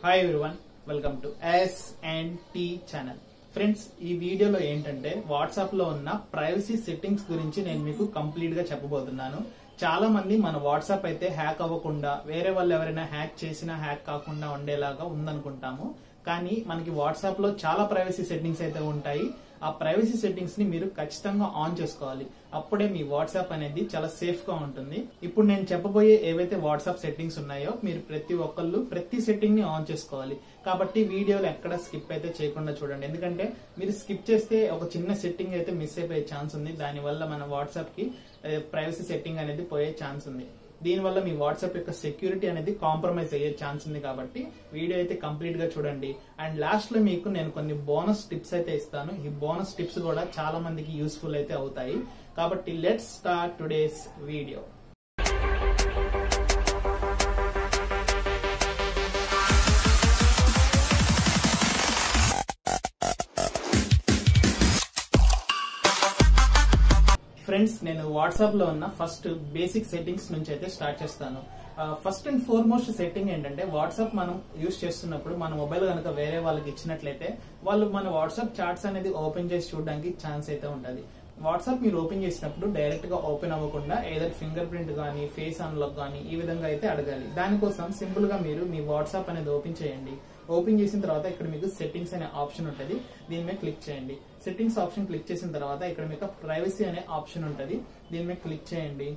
hi everyone welcome to S and T channel friends ఈ వీడియోలో ఏంటంటే వాట్సాప్ లో ఉన్న ప్రైవసీ సెట్టింగ్స్ గురించి నేను మీకు కంప్లీట్ గా చెప్పబోతున్నాను చాలా మంది మన వాట్సాప్ అయితే హ్యాక్ అవ్వకుండా వేరే వాళ్ళు ఎవరైనా హ్యాక్ చేసినా హ్యాక్ కాకుండా ఉండేలాగా ఉందనుకుంటాము కానీ మనకి వాట్సాప్ లో చాలా ప్రైవసీ సెట్టింగ్స్ అయితే ఉంటాయి ఆ ప్రైవసీ సెట్టింగ్స్ ని మీరు ఖచ్చితంగా ఆన్ చేసుకోవాలి అప్పుడే మీ వాట్సాప్ అనేది చాలా సేఫ్ గా ఉంటుంది ఇప్పుడు నేను చెప్పబోయే ఏవైతే వాట్సాప్ సెట్టింగ్స్ ఉన్నాయో మీరు ప్రతి ఒక్కళ్ళు ప్రతి సెట్టింగ్ ని ఆన్ చేసుకోవాలి కాబట్టి వీడియోలు ఎక్కడ స్కిప్ అయితే చేయకుండా చూడండి ఎందుకంటే మీరు స్కిప్ చేస్తే ఒక చిన్న సెట్టింగ్ అయితే మిస్ అయిపోయే ఛాన్స్ ఉంది దానివల్ల మన వాట్సాప్ కి ప్రైవసీ సెట్టింగ్ అనేది పోయే ఛాన్స్ ఉంది దీనివల్ల మీ వాట్సాప్ యొక్క సెక్యూరిటీ అనేది కాంప్రమైజ్ అయ్యే ఛాన్స్ ఉంది కాబట్టి వీడియో అయితే కంప్లీట్ గా చూడండి అండ్ లాస్ట్ లో మీకు నేను కొన్ని బోనస్ టిప్స్ అయితే ఇస్తాను ఈ బోనస్ టిప్స్ కూడా చాలా మందికి యూస్ఫుల్ అయితే అవుతాయి కాబట్టి let's start today's video friends నేను వాట్సాప్ లో ఉన్న ఫస్ట్ బేసిక్ సెట్టింగ్స్ నుంచి అయితే స్టార్ట్ చేస్తాను ఫస్ట్ అండ్ ఫార్మోస్ట్ సెట్టింగ్ ఏంటంటే వాట్సాప్ మనం యూస్ చేస్తున్నప్పుడు మన మొబైల్ కనుక వేరే వాళ్ళకి ఇచ్చినట్లయితే వాళ్ళు మన వాట్సాప్ చాట్స్ అనేది ఓపెన్ చేసి చూడడానికి ఛాన్స్ అయితే ఉంటుంది వాట్సాప్ మీరు ఓపెన్ చేసినప్పుడు డైరెక్ట్ గా ఓపెన్ అవ్వకుండా ఏదైనా ఫింగర్ ప్రింట్ కానీ ఫేస్ అన్లాక్ కానీ ఈ విధంగా అయితే అడగాలి దానికోసం సింపుల్ గా మీరు మీ వాట్సాప్ అనేది ఓపెన్ చేయండి ఓపెన్ చేసిన తర్వాత ఇక్కడ మీకు సెట్టింగ్స్ అనే ఆప్షన్ ఉంటుంది దీని మీద క్లిక్ చేయండి సెట్టింగ్స్ ఆప్షన్ క్లిక్ చేసిన తర్వాత ఇక్కడ మీకు ప్రైవసీ అనే ఆప్షన్ ఉంటుంది దీని మీద క్లిక్ చేయండి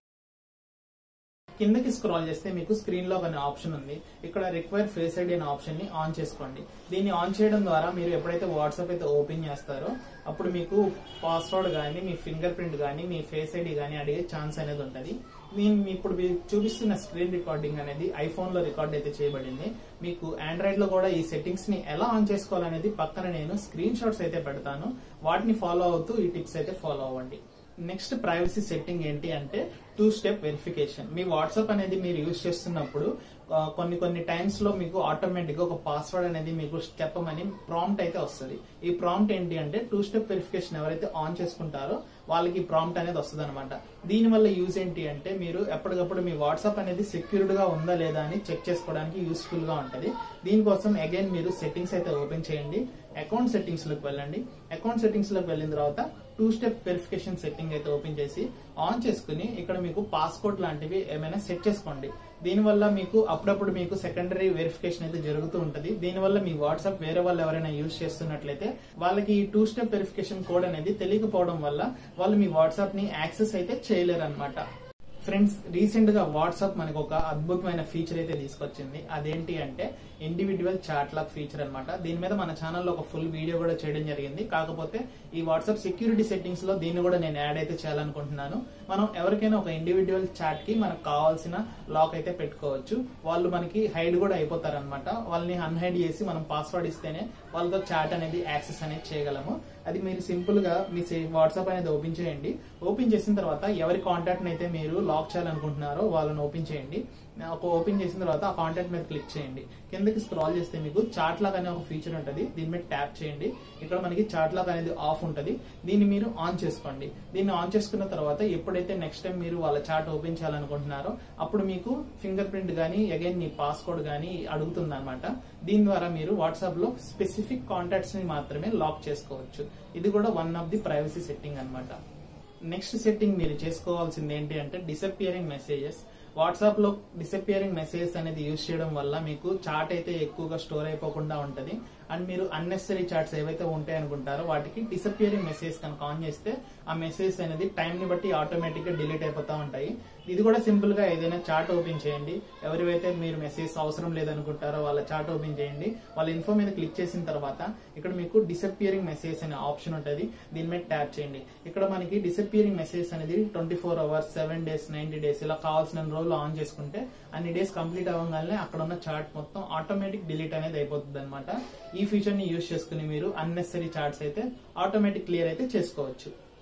కిందకి స్క్రాల్ చేస్తే మీకు స్క్రీన్ లాక్ అనే ఆప్షన్ ఉంది ఇక్కడ రిక్వైర్ ఫేస్ ఐడి అనే ఆప్షన్ ని ఆన్ చేసుకోండి దీన్ని ఆన్ చేయడం ద్వారా మీరు ఎప్పుడైతే వాట్సాప్ అయితే ఓపెన్ చేస్తారో అప్పుడు మీకు పాస్వర్డ్ కానీ మీ ఫింగర్ ప్రింట్ కానీ మీ ఫేస్ ఐడి కానీ అడిగే ఛాన్స్ అనేది ఉంటుంది నేను ఇప్పుడు మీకు చూపిస్తున్న స్క్రీన్ రికార్డింగ్ అనేది ఐఫోన్ లో రికార్డ్ అయితే చేయబడింది మీకు ఆండ్రాయిడ్ లో కూడా ఈ సెట్టింగ్స్ ని ఎలా ఆన్ చేసుకోవాలనేది పక్కన నేను స్క్రీన్ షాట్స్ అయితే పెడతాను వాటిని ఫాలో అవుతూ ఈ టిప్స్ అయితే ఫాలో అవ్వండి నెక్స్ట్ ప్రైవసీ సెట్టింగ్ ఏంటి అంటే టూ స్టెప్ వెరిఫికేషన్ మీ వాట్సాప్ అనేది మీరు యూజ్ చేస్తున్నప్పుడు కొన్ని కొన్ని టైమ్స్ లో మీకు ఆటోమేటిక్ గా ఒక పాస్వర్డ్ అనేది మీకు చెప్పమని ప్రాంప్ట్ అయితే వస్తుంది ఈ ప్రాంప్ట్ ఏంటి అంటే టూ స్టెప్ వెరిఫికేషన్ ఎవరైతే ఆన్ చేసుకుంటారో వాళ్ళకి ప్రాంప్ట్ అనేది వస్తుంది అనమాట దీని వల్ల యూజ్ ఏంటి అంటే మీరు ఎప్పటికప్పుడు మీ వాట్సాప్ అనేది సెక్యూర్డ్ గా ఉందా లేదా అని చెక్ చేసుకోవడానికి యూస్ఫుల్ గా ఉంటది దీనికోసం అగైన్ మీరు సెట్టింగ్స్ అయితే ఓపెన్ చేయండి అకౌంట్ సెట్టింగ్స్ లోకి వెళ్ళండి అకౌంట్ సెట్టింగ్స్ లోకి వెళ్ళిన తర్వాత టూ స్టెప్ వెరిఫికేషన్ సెట్టింగ్ అయితే ఓపెన్ చేసి ఆన్ చేసుకుని ఇక్కడ మీకు పాస్కోడ్ లాంటివి ఏమైనా సెట్ చేసుకోండి దీనివల్ల మీకు అప్పుడప్పుడు మీకు సెకండరీ వెరిఫికేషన్ అయితే జరుగుతూ ఉంటుంది దీనివల్ల మీ వాట్సాప్ వేరే వాళ్ళు ఎవరైనా యూజ్ చేస్తున్నట్లయితే వాళ్ళకి ఈ టూ స్టెప్ వెరిఫికేషన్ కోడ్ అనేది తెలియకపోవడం వల్ల వాళ్ళు మీ వాట్సాప్ ని యాక్సెస్ అయితే చేయలేరు అనమాట ఫ్రెండ్స్ రీసెంట్ గా వాట్సాప్ మనకు ఒక అద్భుతమైన ఫీచర్ అయితే తీసుకొచ్చింది అదేంటి అంటే ఇండివిజువల్ చాట్ లాక్ ఫీచర్ అనమాట దీని మీద మన ఛానల్లో ఒక ఫుల్ వీడియో కూడా చేయడం జరిగింది కాకపోతే ఈ వాట్సాప్ సెక్యూరిటీ సెట్టింగ్స్ లో దీన్ని కూడా నేను యాడ్ అయితే చేయాలనుకుంటున్నాను మనం ఎవరికైనా ఒక ఇండివిజువల్ చాట్ కి మనకు కావాల్సిన లాక్ అయితే పెట్టుకోవచ్చు వాళ్ళు మనకి హైడ్ కూడా అయిపోతారు అనమాట వాళ్ళని అన్హైడ్ చేసి మనం పాస్వర్డ్ ఇస్తేనే వాళ్ళతో చాట్ అనేది యాక్సెస్ అనేది చేయగలము అది మీరు సింపుల్ గా మీ వాట్సాప్ అనేది ఓపెన్ చేయండి ఓపెన్ చేసిన తర్వాత ఎవరి కాంటాక్ట్ అయితే మీరు లాక్ చేయాలనుకుంటున్నారో వాళ్ళని ఓపెన్ చేయండి ఒక ఓపెన్ చేసిన తర్వాత ఆ కాంటాక్ట్ మీద క్లిక్ చేయండి కిందకి స్క్రాల్ చేస్తే మీకు చాట్ లాక్ అనే ఒక ఫీచర్ ఉంటుంది దీని మీద ట్యాప్ చేయండి ఇక్కడ మనకి చాట్ లాక్ అనేది ఆఫ్ ఉంటుంది దీన్ని మీరు ఆన్ చేసుకోండి దీన్ని ఆన్ చేసుకున్న తర్వాత ఎప్పుడైతే నెక్స్ట్ టైం మీరు వాళ్ళ చాట్ ఓపెన్ చేయాలనుకుంటున్నారో అప్పుడు మీకు ఫింగర్ ప్రింట్ కానీ అగైన్ మీ పాస్కోడ్ కానీ అడుగుతుంది అనమాట దీని ద్వారా మీరు వాట్సాప్ లో స్పెసిఫిక్ కాంటాక్ట్స్ ని మాత్రమే లాక్ చేసుకోవచ్చు ఇది కూడా one of the privacy setting అనమాట నెక్స్ట్ సెట్టింగ్ మీరు చేసుకోవాల్సింది ఏంటి అంటే డిసపియరింగ్ మెసేజెస్ వాట్సాప్ లో డిసపియరింగ్ మెసేజెస్ అనేది యూజ్ చేయడం వల్ల మీకు చాట్ అయితే ఎక్కువగా స్టోర్ అయిపోకుండా ఉంటది అండ్ మీరు అన్నెసరీ చాట్స్ ఏవైతే ఉంటాయి అనుకుంటారో వాటికి డిసపియరింగ్ మెసేజ్ కనుక ఆన్ చేస్తే ఆ మెసేజ్ అనేది టైం ని బట్టి ఆటోమేటిక్ గా డిలీట్ అయిపోతా ఉంటాయి ఇది కూడా సింపుల్ గా ఏదైనా చాట్ ఓపెన్ చేయండి ఎవరివైతే మీరు మెసేజ్ అవసరం లేదనుకుంటారో వాళ్ళ చాట్ ఓపెన్ చేయండి వాళ్ళ ఇన్ఫో మీద క్లిక్ చేసిన తర్వాత ఇక్కడ మీకు డిసపియరింగ్ మెసేజ్ అనే ఆప్షన్ ఉంటుంది దీని మీద ట్యాప్ చేయండి ఇక్కడ మనకి డిసపియరింగ్ మెసేజ్ అనేది twenty four hours seven days ninety days ఇలా కావాల్సిన రోజులు ఆన్ చేసుకుంటే అన్ని డేస్ కంప్లీట్ అవ్వగానే అక్కడ ఉన్న చాట్ మొత్తం ఆటోమేటిక్ డిలీట్ అనేది అయిపోతుంది అనమాట ఈ ఫీచర్ ని యూజ్ చేసుకుని మీరు అన్నెసరీ చార్ట్స్ అయితే ఆటోమేటిక్ క్లియర్ అయితే చేసుకోవచ్చు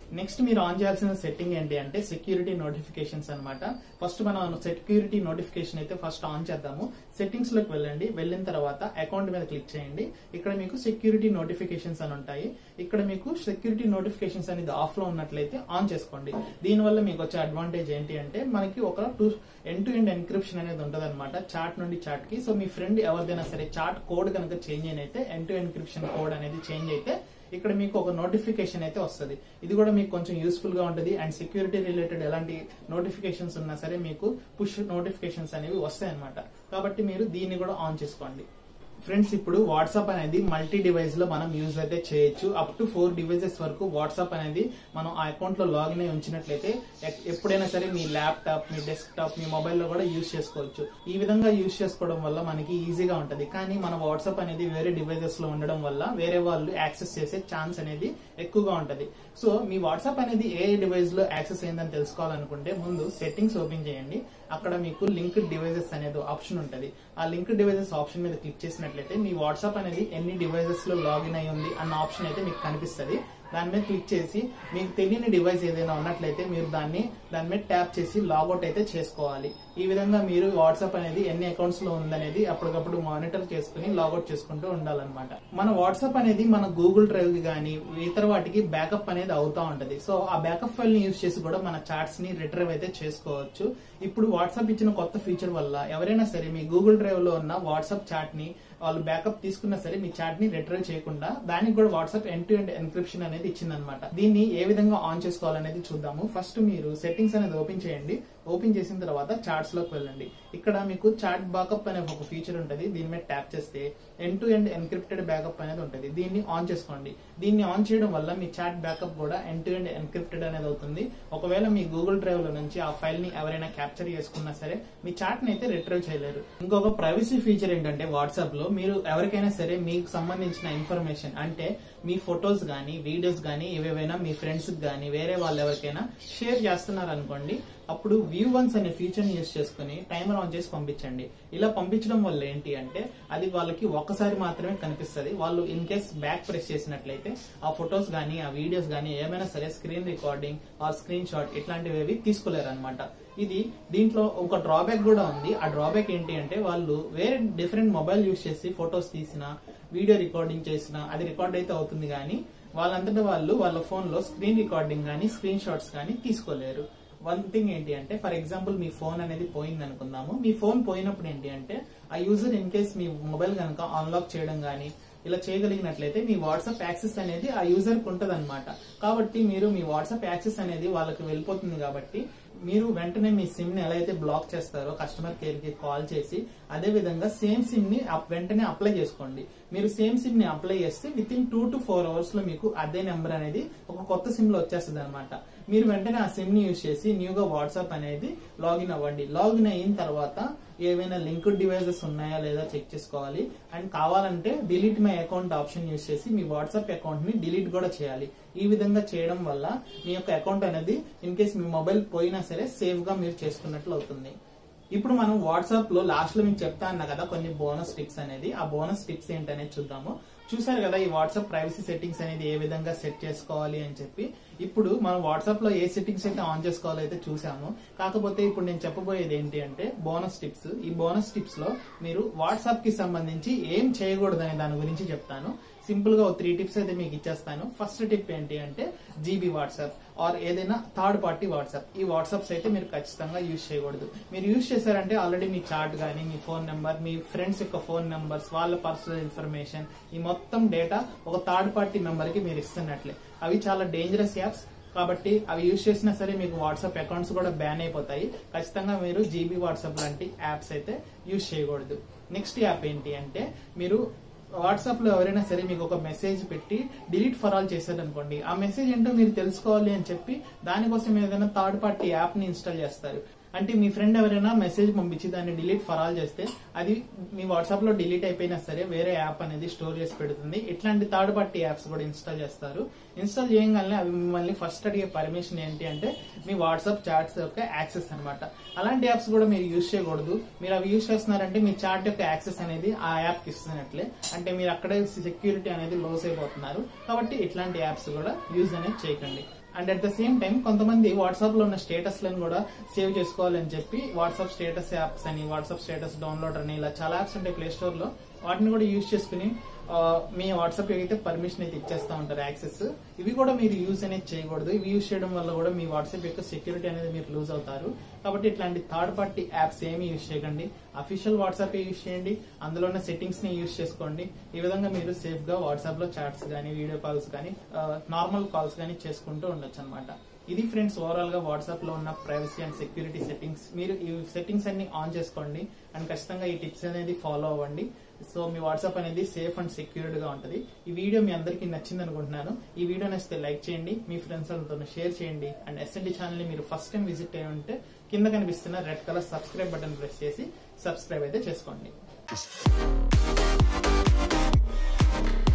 నెక్స్ట్ మీరు ఆన్ చేయాల్సిన సెట్టింగ్ ఏంటి అంటే సెక్యూరిటీ నోటిఫికేషన్స్ అన్నమాట ఫస్ట్ మనం సెక్యూరిటీ నోటిఫికేషన్ అయితే ఫస్ట్ ఆన్ చేద్దాము సెట్టింగ్స్ లోకి వెళ్ళండి వెళ్ళిన తర్వాత అకౌంట్ మీద క్లిక్ చేయండి ఇక్కడ మీకు సెక్యూరిటీ నోటిఫికేషన్స్ అని ఉంటాయి ఇక్కడ మీకు సెక్యూరిటీ నోటిఫికేషన్స్ అనేది ఆఫ్ లో ఉన్నట్లయితే ఆన్ చేసుకోండి దీనివల్ల మీకు వచ్చే అడ్వాంటేజ్ ఏంటి అంటే మనకి ఒక two end to end encryption అనేది ఉంటుంది అనమాట చాట్ నుండి చాట్ కి సో మీ ఫ్రెండ్ ఎవరిదైనా సరే చాట్ కోడ్ కనుక చేంజ్ అయినైతే ఎండ్ టు ఎన్క్రిప్షన్ కోడ్ అనేది చేంజ్ అయితే ఇక్కడ మీకు ఒక నోటిఫికేషన్ అయితే వస్తుంది ఇది కూడా మీకు కొంచెం యూస్ఫుల్ గా ఉంటుంది అండ్ సెక్యూరిటీ రిలేటెడ్ ఎలాంటి నోటిఫికేషన్స్ ఉన్నా సరే మీకు పుష్ నోటిఫికేషన్స్ అనేవి వస్తాయి అనమాట కాబట్టి మీరు దీన్ని కూడా ఆన్ చేసుకోండి ఫ్రెండ్స్ ఇప్పుడు వాట్సాప్ అనేది మల్టీ డివైస్ లో మనం యూజ్ అయితే చేయొచ్చు అప్ టు ఫోర్ డివైసెస్ వరకు వాట్సాప్ అనేది మనం ఆ అకౌంట్ లో లాగిన్ అయి ఉంచినట్లయితే ఎక్- ఎప్పుడైనా సరే మీ ల్యాప్టాప్ మీ డెస్క్టాప్ మీ మొబైల్ లో కూడా యూజ్ చేసుకోవచ్చు ఈ విధంగా యూజ్ చేసుకోవడం వల్ల మనకి ఈజీగా ఉంటది కానీ మన వాట్సాప్ అనేది వేరే డివైసెస్ లో ఉండడం వల్ల వేరే వాళ్ళు యాక్సెస్ చేసే ఛాన్స్ అనేది ఎక్కువగా ఉంటది సో మీ వాట్సాప్ అనేది ఏ డివైస్ లో యాక్సెస్ అయిందని తెలుసుకోవాలనుకుంటే ముందు సెట్టింగ్స్ ఓపెన్ చేయండి అక్కడ మీకు లింక్ డివైసెస్ అనేది ఆప్షన్ ఉంటది ఆ లింక్ డివైసెస్ ఆప్షన్ మీద క్లిక్ చేసినట్లయితే మీ వాట్సాప్ అనేది ఎన్ని డివైసెస్ లో లాగిన్ అయి ఉంది అన్న ఆప్షన్ అయితే మీకు కనిపిస్తది దాని మీద క్లిక్ చేసి మీకు తెలియని డివైస్ ఏదైనా ఉన్నట్లయితే మీరు దాన్ని దాని మీద ట్యాప్ చేసి లాగౌట్ అయితే చేసుకోవాలి ఈ విధంగా మీరు వాట్సాప్ అనేది ఎన్ని అకౌంట్స్ లో ఉందనేది అప్పటికప్పుడు మానిటర్ చేసుకుని లాగౌట్ చేసుకుంటూ ఉండాలన్నమాట మన వాట్సాప్ అనేది మన గూగుల్ డ్రైవ్ కి కానీ ఇతర వాటికి బ్యాకప్ అనేది అవుతా ఉంటది సో ఆ బ్యాకప్ ఫైల్ ని యూజ్ చేసి కూడా మన చాట్స్ ని రిట్రైవ్ అయితే చేసుకోవచ్చు ఇప్పుడు వాట్సాప్ ఇచ్చిన కొత్త ఫీచర్ వల్ల ఎవరైనా సరే మీ గూగుల్ డ్రైవ్ లో ఉన్న వాట్సాప్ చాట్ ని వాళ్ళు బ్యాకప్ తీసుకున్నా సరే మీ చాట్ ని రిట్రైవ్ చేయకుండా దానికి కూడా WhatsApp end to end encryption అనేది ఇచ్చిందనమాట దీన్ని ఏ విధంగా ఆన్ చేసుకోవాలనేది చూద్దాము ఫస్ట్ మీరు సెట్టింగ్స్ అనేది ఓపెన్ చేయండి ఓపెన్ చేసిన తర్వాత చాట్స్ లోకి వెళ్ళండి ఇక్కడ మీకు చాట్ బ్యాకప్ అనే ఒక ఫీచర్ ఉంటుంది దీని మీద ట్యాప్ చేస్తే end to end encrypted backup అనేది ఉంటుంది దీన్ని ఆన్ చేసుకోండి దీన్ని ఆన్ చేయడం వల్ల మీ చాట్ బ్యాకప్ కూడా ఎండ్ టు ఎండ్ ఎన్క్రిప్టెడ్ అనేది అవుతుంది ఒకవేళ మీ గూగుల్ డ్రైవ్ లో నుంచి ఆ ఫైల్ ని ఎవరైనా క్యాప్చర్ చేసుకున్నా సరే మీ చాట్ ని అయితే రిట్రైవ్ చేయలేరు ఇంకొక ప్రైవసీ ఫీచర్ ఏంటంటే వాట్సాప్ లో మీరు ఎవరికైనా సరే మీకు సంబంధించిన ఇన్ఫర్మేషన్ అంటే మీ ఫొటోస్ గానీ వీడియోస్ గానీ ఏవేవైనా మీ ఫ్రెండ్స్ గానీ వేరే వాళ్ళు ఎవరికైనా షేర్ చేస్తున్నారు అనుకోండి అప్పుడు వ్యూ వన్స్ అనే ఫీచర్ ని యూస్ చేసుకుని టైమర్ ఆన్ చేసి పంపించండి ఇలా పంపించడం వల్ల ఏంటి అంటే అది వాళ్ళకి ఒక్కసారి మాత్రమే కనిపిస్తుంది వాళ్ళు ఇన్ కేస్ బ్యాక్ ప్రెస్ చేసినట్లయితే ఆ ఫొటోస్ గానీ ఆ వీడియోస్ గానీ ఏమైనా సరే స్క్రీన్ రికార్డింగ్ ఆ స్క్రీన్ షాట్ ఇట్లాంటివి తీసుకోలేరు అనమాట ఇది దీంట్లో ఒక డ్రాబ్యాక్ కూడా ఉంది ఆ డ్రాబ్యాక్ ఏంటి అంటే వాళ్ళు వేరే డిఫరెంట్ మొబైల్ యూస్ చేసి ఫొటోస్ తీసిన వీడియో రికార్డింగ్ చేసిన అది రికార్డ్ అయితే అవుతుంది కానీ వాళ్ళంతటా వాళ్ళు వాళ్ళ ఫోన్ లో స్క్రీన్ రికార్డింగ్ కానీ స్క్రీన్ షాట్స్ కానీ తీసుకోలేరు వన్ థింగ్ ఏంటి అంటే ఫర్ ఎగ్జాంపుల్ మీ ఫోన్ అనేది పోయింది అనుకుందాము మీ ఫోన్ పోయినప్పుడు ఏంటి అంటే ఆ యూజర్ ఇన్ కేస్ మీ మొబైల్ కనుక అన్లాక్ చేయడం కానీ ఇలా చేయగలిగినట్లయితే మీ వాట్సాప్ యాక్సెస్ అనేది ఆ యూజర్ కి ఉంటది కాబట్టి మీరు మీ వాట్సాప్ యాక్సెస్ అనేది వాళ్ళకి వెళ్ళిపోతుంది కాబట్టి మీరు వెంటనే మీ సిమ్ ని ఎలా అయితే బ్లాక్ చేస్తారో కస్టమర్ కేర్ కి కాల్ చేసి అదే విధంగా సేమ్ సిమ్ ని అప్- వెంటనే అప్లై చేసుకోండి మీరు సేమ్ సిమ్ ని అప్లై చేస్తే విత్ ఇన్ టూ టు ఫోర్ అవర్స్ లో మీకు అదే నెంబర్ అనేది ఒక కొత్త సిమ్ లో వచ్చేస్తుంది అనమాట మీరు వెంటనే ఆ సిమ్ ని యూజ్ చేసి న్యూగా వాట్సాప్ అనేది లాగిన్ అవ్వండి లాగిన్ అయిన తర్వాత ఏవైనా లింక్డ్ డివైసెస్ ఉన్నాయా లేదా చెక్ చేసుకోవాలి అండ్ కావాలంటే delete my account option use చేసి మీ వాట్సాప్ అకౌంట్ ని డిలీట్ కూడా చేయాలి ఈ విధంగా చేయడం వల్ల మీ యొక్క అకౌంట్ అనేది ఇన్ కేస్ మీ మొబైల్ పోయినా సరే సేఫ్ గా మీరు చేసుకున్నట్లు అవుతుంది ఇప్పుడు మనం వాట్సాప్ లో లాస్ట్ లో మీకు చెప్తా అన్నా కదా కొన్ని బోనస్ టిప్స్ అనేది ఆ బోనస్ టిప్స్ ఏంటనేది చూద్దాము చూసారు కదా ఈ వాట్సాప్ ప్రైవసీ సెట్టింగ్స్ అనేది ఏ విధంగా సెట్ చేసుకోవాలి అని చెప్పి ఇప్పుడు మనం వాట్సాప్ లో ఏ సెట్టింగ్స్ అయితే ఆన్ చేసుకోవాలో అయితే చూసాము కాకపోతే ఇప్పుడు నేను చెప్పబోయేది ఏంటి అంటే బోనస్ టిప్స్ ఈ బోనస్ టిప్స్ లో మీరు వాట్సాప్ కి సంబంధించి ఏం చేయకూడదు అనే దాని గురించి చెప్తాను సింపుల్ గా త్రీ టిప్స్ అయితే మీకు ఇచ్చేస్తాను ఫస్ట్ టిప్ ఏంటి అంటే జీబీ వాట్సాప్ ఆర్ ఏదైనా థర్డ్ పార్టీ వాట్సాప్ ఈ వాట్సాప్స్ అయితే మీరు ఖచ్చితంగా యూజ్ చేయకూడదు మీరు యూజ్ చేశారంటే ఆల్రెడీ మీ చాట్ కానీ మీ ఫోన్ నెంబర్ మీ ఫ్రెండ్స్ యొక్క ఫోన్ నెంబర్స్ వాళ్ళ పర్సనల్ ఇన్ఫర్మేషన్ ఈ మొత్తం డేటా ఒక థర్డ్ పార్టీ మెంబర్ కి మీరు ఇస్తున్నట్లే అవి చాలా డేంజరస్ యాప్స్ కాబట్టి అవి యూజ్ చేసినా సరే మీకు వాట్సాప్ అకౌంట్స్ కూడా బ్యాన్ అయిపోతాయి ఖచ్చితంగా మీరు జీబీ వాట్సాప్ లాంటి యాప్స్ అయితే యూజ్ చేయకూడదు నెక్స్ట్ యాప్ ఏంటి అంటే మీరు వాట్సాప్ లో ఎవరైనా సరే మీకు ఒక మెసేజ్ పెట్టి డిలీట్ ఫర్ ఆల్ చేశారనుకోండి ఆ మెసేజ్ ఏంటో మీరు తెలుసుకోవాలి అని చెప్పి దానికోసం ఏదైనా థర్డ్ పార్టీ యాప్ ని ఇన్స్టాల్ చేస్తారు అంటే మీ ఫ్రెండ్ ఎవరైనా మెసేజ్ పంపించి దాన్ని డిలీట్ ఫర్ ఆల్ చేస్తే అది మీ వాట్సాప్ లో డిలీట్ అయిపోయినా సరే వేరే యాప్ అనేది స్టోర్ చేసి పెడుతుంది ఇట్లాంటి థర్డ్ పార్టీ యాప్స్ కూడా ఇన్స్టాల్ చేస్తారు ఇన్స్టాల్ చేయగానే అవి మిమ్మల్ని ఫస్ట్ అడిగే పర్మిషన్ ఏంటి అంటే మీ వాట్సాప్ చాట్స్ యొక్క యాక్సెస్ అన్నమాట అలాంటి యాప్స్ కూడా మీరు యూజ్ చేయకూడదు మీరు అవి యూజ్ చేస్తున్నారంటే మీ చాట్ యొక్క యాక్సెస్ అనేది ఆ యాప్ కి ఇస్తున్నట్లే అంటే మీరు అక్కడే సెక్యూరిటీ అనేది లోస్ అయిపోతున్నారు కాబట్టి ఇట్లాంటి యాప్స్ కూడా యూజ్ అనేది చేయకండి and at the same time కొంతమంది వాట్సాప్ లో ఉన్న స్టేటస్ లను కూడా సేవ్ చేసుకోవాలని చెప్పి వాట్సాప్ స్టేటస్ యాప్స్ అని వాట్సాప్ స్టేటస్ డౌన్లోడ్ అని ఇలా చాలా యాప్స్ ఉంటాయి ప్లే స్టోర్ లో వాటిని కూడా యూజ్ చేసుకుని ఆ, మీ వాట్సాప్ అయితే పర్మిషన్ అయితే ఇచ్చేస్తా ఉంటారు యాక్సెస్ ఇవి కూడా మీరు యూజ్ అనేది చేయకూడదు ఇవి యూజ్ చేయడం వల్ల కూడా మీ వాట్సాప్ యొక్క సెక్యూరిటీ అనేది మీరు లూజ్ అవుతారు కాబట్టి ఇట్లాంటి థర్డ్ పార్టీ యాప్స్ ఏమి యూజ్ చేయకండి అఫీషియల్ వాట్సాప్ యూజ్ చేయండి అందులో ఉన్న సెట్టింగ్స్ ని యూజ్ చేసుకోండి ఈ విధంగా మీరు సేఫ్ గా వాట్సాప్ లో చాట్స్ కానీ వీడియో కాల్స్ కానీ నార్మల్ కాల్స్ కానీ చేసుకుంటూ ఉండొచ్చు అనమాట ఇది ఫ్రెండ్స్ ఓవరాల్ గా వాట్సాప్ లో ఉన్న ప్రైవసీ అండ్ సెక్యూరిటీ సెట్టింగ్స్ మీరు ఈ సెట్టింగ్స్ అన్ని ఆన్ చేసుకోండి అండ్ ఖచ్చితంగా ఈ టిప్స్ అనేది ఫాలో అవ్వండి సో మీ వాట్సాప్ అనేది సేఫ్ అండ్ సెక్యూర్డ్ గా ఉంటుంది ఈ వీడియో మీ అందరికీ నచ్చింది అనుకుంటున్నాను ఈ వీడియో నచ్చితే లైక్ చేయండి మీ ఫ్రెండ్స్ తో షేర్ చేయండి అండ్ ఎస్ఎన్డి ఛానల్ ని మీరు ఫస్ట్ టైం విజిట్ అయ్యి ఉంటే కింద కనిపిస్తున్న red colour subscribe button press చేసి సబ్స్క్రైబ్ అయితే చేసుకోండి